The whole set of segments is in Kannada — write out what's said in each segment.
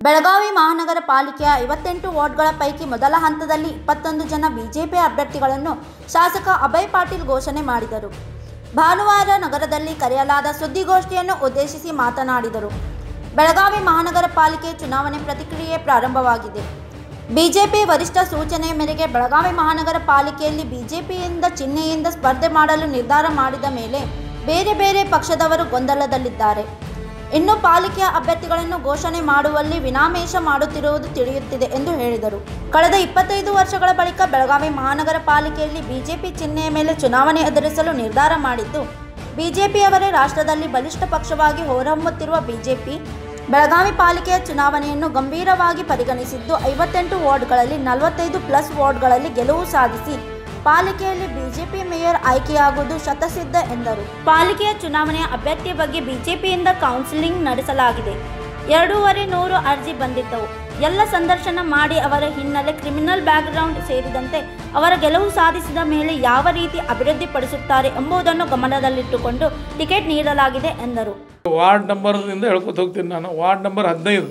ಬೆಳಗಾವಿ ಮಹಾನಗರ ಪಾಲಿಕೆಯ ಐವತ್ತೆಂಟು ವಾರ್ಡ್ಗಳ ಪೈಕಿ ಮೊದಲ ಹಂತದಲ್ಲಿ ಇಪ್ಪತ್ತೊಂದು ಜನ ಬಿಜೆಪಿ ಅಭ್ಯರ್ಥಿಗಳನ್ನು ಶಾಸಕ ಅಭಯ್ ಪಾಟೀಲ್ ಘೋಷಣೆ ಮಾಡಿದರು ಭಾನುವಾರ ನಗರದಲ್ಲಿ ಕರೆಯಲಾದ ಸುದ್ದಿಗೋಷ್ಠಿಯನ್ನು ಉದ್ದೇಶಿಸಿ ಮಾತನಾಡಿದರು ಬೆಳಗಾವಿ ಮಹಾನಗರ ಪಾಲಿಕೆ ಚುನಾವಣೆ ಪ್ರತಿಕ್ರಿಯೆ ಪ್ರಾರಂಭವಾಗಿದೆ ಬಿಜೆಪಿ ವರಿಷ್ಠ ಸೂಚನೆ ಮೇರೆಗೆ ಬೆಳಗಾವಿ ಮಹಾನಗರ ಪಾಲಿಕೆಯಲ್ಲಿ ಬಿಜೆಪಿಯಿಂದ ಚಿಹ್ನೆಯಿಂದ ಸ್ಪರ್ಧೆ ಮಾಡಲು ನಿರ್ಧಾರ ಮಾಡಿದ ಮೇಲೆ ಬೇರೆ ಬೇರೆ ಪಕ್ಷದವರು ಗೊಂದಲದಲ್ಲಿದ್ದಾರೆ ಇನ್ನು ಪಾಲಿಕೆಯ ಅಭ್ಯರ್ಥಿಗಳನ್ನು ಘೋಷಣೆ ಮಾಡುವಲ್ಲಿ ವಿನಾಮೇಷ ಮಾಡುತ್ತಿರುವುದು ತಿಳಿಯುತ್ತಿದೆ ಎಂದು ಹೇಳಿದರು ಕಳೆದ ಇಪ್ಪತ್ತೈದು ವರ್ಷಗಳ ಬಳಿಕ ಬೆಳಗಾವಿ ಮಹಾನಗರ ಪಾಲಿಕೆಯಲ್ಲಿ ಬಿಜೆಪಿ ಚಿಹ್ನೆಯ ಮೇಲೆ ಚುನಾವಣೆ ಎದುರಿಸಲು ನಿರ್ಧಾರ ಮಾಡಿದ್ದು ಬಿಜೆಪಿಯವರೇ ರಾಷ್ಟ್ರದಲ್ಲಿ ಬಲಿಷ್ಠ ಪಕ್ಷವಾಗಿ ಹೊರಹೊಮ್ಮುತ್ತಿರುವ ಬಿಜೆಪಿ ಬೆಳಗಾವಿ ಪಾಲಿಕೆಯ ಚುನಾವಣೆಯನ್ನು ಗಂಭೀರವಾಗಿ ಪರಿಗಣಿಸಿದ್ದು ಐವತ್ತೆಂಟು ವಾರ್ಡ್ಗಳಲ್ಲಿ ನಲವತ್ತೈದು ಪ್ಲಸ್ ವಾರ್ಡ್ಗಳಲ್ಲಿ ಗೆಲುವು ಸಾಧಿಸಿ ಪಾಲಿಕೆಯಲ್ಲಿ ಬಿಜೆಪಿ ಮೇಯರ್ ಆಯ್ಕೆಯಾಗುವುದು ಶತಸಿದ್ಧ ಎಂದರು ಪಾಲಿಕೆಯ ಚುನಾವಣೆಯ ಅಭ್ಯರ್ಥಿಯ ಬಗ್ಗೆ ಬಿಜೆಪಿಯಿಂದ ಕೌನ್ಸಿಲಿಂಗ್ ನಡೆಸಲಾಗಿದೆ ಎರಡೂವರೆ ನೂರು ಅರ್ಜಿ ಬಂದಿದ್ದವು ಎಲ್ಲ ಸಂದರ್ಶನ ಮಾಡಿ ಅವರ ಹಿನ್ನೆಲೆ ಕ್ರಿಮಿನಲ್ ಬ್ಯಾಕ್ಗ್ರೌಂಡ್ ಸೇರಿದಂತೆ ಅವರ ಗೆಲುವು ಸಾಧಿಸಿದ ಮೇಲೆ ಯಾವ ರೀತಿ ಅಭಿವೃದ್ಧಿಪಡಿಸುತ್ತಾರೆ ಎಂಬುದನ್ನು ಗಮನದಲ್ಲಿಟ್ಟುಕೊಂಡು ಟಿಕೆಟ್ ನೀಡಲಾಗಿದೆ ಎಂದರು ವಾರ್ಡ್ ನಂಬರ್ದಿಂದ ಹೇಳ್ಕೊತ ಹೋಗ್ತೀನಿ ನಾನು ವಾರ್ಡ್ ನಂಬರ್ ಹದಿನೈದು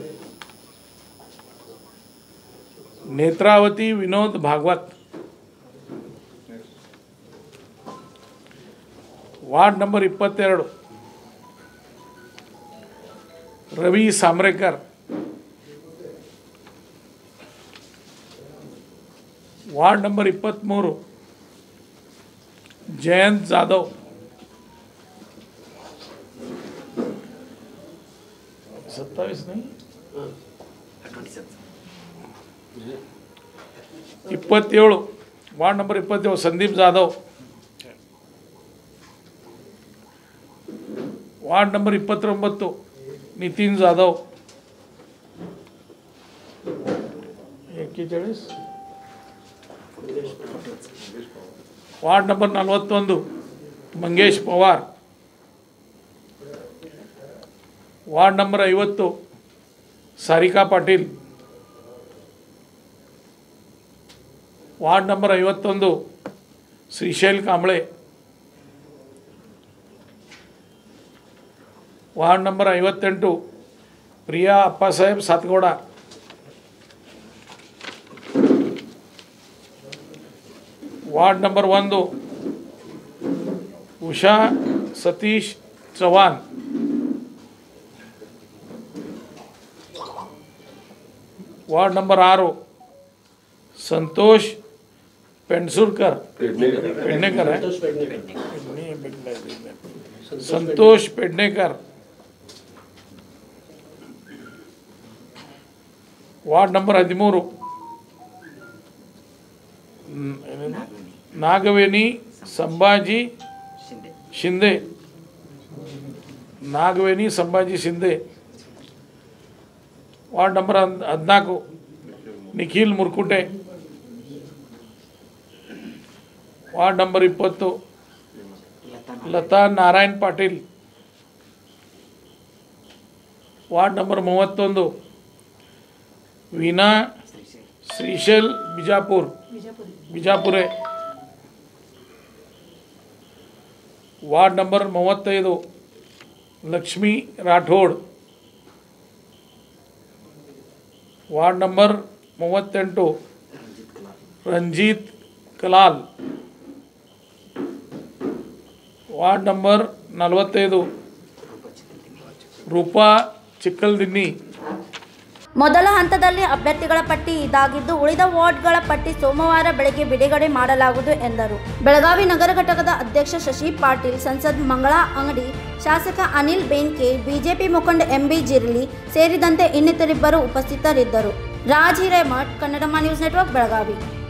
ನೇತ್ರಾವತಿ ವಿನೋದ್ ಭಾಗವತ್ ವಾರ್ಡ್ ನಂಬರ್ ಇಪ್ಪತ್ತೆರಡು ರವಿ ಸಾಮ್ರೇಕರ್ ವಾರ್ಡ್ ನಂಬರ್ ಇಪ್ಪತ್ತ್ಮೂರು ಜಯಂತ್ ಜಾಧವ್ सत्तावीस नहीं ಇಪ್ಪತ್ತೇಳು ವಾರ್ಡ್ ನಂಬರ್ ಇಪ್ಪತ್ತೇಳು ಸಂದೀಪ್ ಜಾಧವ್ ವಾರ್ಡ್ ನಂಬರ್ ಇಪ್ಪತ್ತೊಂಬತ್ತು ನಿತಿನ್ ಜಾಧವ್ ಎಕ್ಕೆಚಾಳೀಸ್ ವಾರ್ಡ್ ನಂಬರ್ ನಲವತ್ತೊಂದು ಮಂಗೇಶ್ ಪವಾರ್ ವಾರ್ಡ್ ನಂಬರ್ ಐವತ್ತು ಸಾರಿಕಾ ಪಾಟೀಲ್ ವಾರ್ಡ್ ನಂಬರ್ ಐವತ್ತೊಂದು ಶ್ರೀಶೈಲ್ ಕಾಂಬಳೆ ವಾರ್ಡ್ ನಂಬರ್ ಐವತ್ತೆಂಟು ಪ್ರಿಯಾ ಅಪ್ಪಸಾಹೇಬ್ ಸಾತ್ಗೌಡ ವಾರ್ಡ್ ನಂಬರ್ ಒಂದು ಉಷಾ ಸತೀಶ್ ಚವಾನ್ ವಾರ್ಡ್ ನಂಬರ್ ಆರು ಸಂತೋಷ್ ಪೆಣ್ಸೂರ್ಕರ್ ಪೆಡ್ನೇಕರ್ ಸಂತೋಷ್ ಪೆಡ್ನೇಕರ್ ವಾರ್ಡ್ ನಂಬರ್ ಹದಿಮೂರು ನ್- ಏನೇನು? ನಾಗವೇಣಿ ಸಂಭಾಜಿ ಶಿಂದೆ ನಾಗವೇಣಿ ಸಂಭಾಜಿ ಶಿಂದೆ ವಾರ್ಡ್ ನಂಬರ್ ಹದ್- ಹದಿನಾಲ್ಕು ನಿಖಿಲ್ ಮುರ್ಕುಟೆ ವಾರ್ಡ್ ನಂಬರ್ ಇಪ್ಪತ್ತು ಲತಾ ನಾರಾಯಣ್ ಪಾಟೀಲ್ ವಾರ್ಡ್ ನಂಬರ್ ಮೂವತ್ತೊಂದು ವೀಣಾ ಶ್ರೀಶೈಲ್ ಬಿಜಾಪುರ್ ಬಿಜಾಪುರೆ ವಾರ್ಡ್ ನಂಬರ್ ಮೂವತ್ತೈದು ಲಕ್ಷ್ಮೀ ರಾಠೋಡ್ ವಾರ್ಡ್ ನಂಬರ್ ಮೂವತ್ತೆಂಟು ರಂಜಿತ್ ಕಲಾಲ್ ವಾರ್ಡ್ ನಂಬರ್ ನಲವತ್ತೈದು ರೂಪಾ ಚಿಕ್ಕಲ್ದಿನ್ನಿ ಮೊದಲ ಹಂತದಲ್ಲಿ ಅಭ್ಯರ್ಥಿಗಳ ಪಟ್ಟಿ ಇದಾಗಿದ್ದು ಉಳಿದ ವಾರ್ಡ್ಗಳ ಪಟ್ಟಿ ಸೋಮವಾರ ಬೆಳಗ್ಗೆ ಬಿಡುಗಡೆ ಮಾಡಲಾಗುವುದು ಎಂದರು ಬೆಳಗಾವಿ ನಗರ ಘಟಕದ ಅಧ್ಯಕ್ಷ ಶಶಿ ಪಾಟೀಲ್ ಸಂಸದ್ ಮಂಗಳಾ ಅಂಗಡಿ ಶಾಸಕ ಅನಿಲ್ ಬೇನ್ಕೆ ಬಿಜೆಪಿ ಮುಖಂಡ ಎಂಬಿ ಜಿರ್ಲಿ ಸೇರಿದಂತೆ ಇನ್ನಿತರಿಬ್ಬರು ಉಪಸ್ಥಿತರಿದ್ದರು ರಾಜ್ ಹಿರೇಮಠ್ ಕನ್ನಡಮ ನ್ಯೂಸ್ ನೆಟ್ವರ್ಕ್ ಬೆಳಗಾವಿ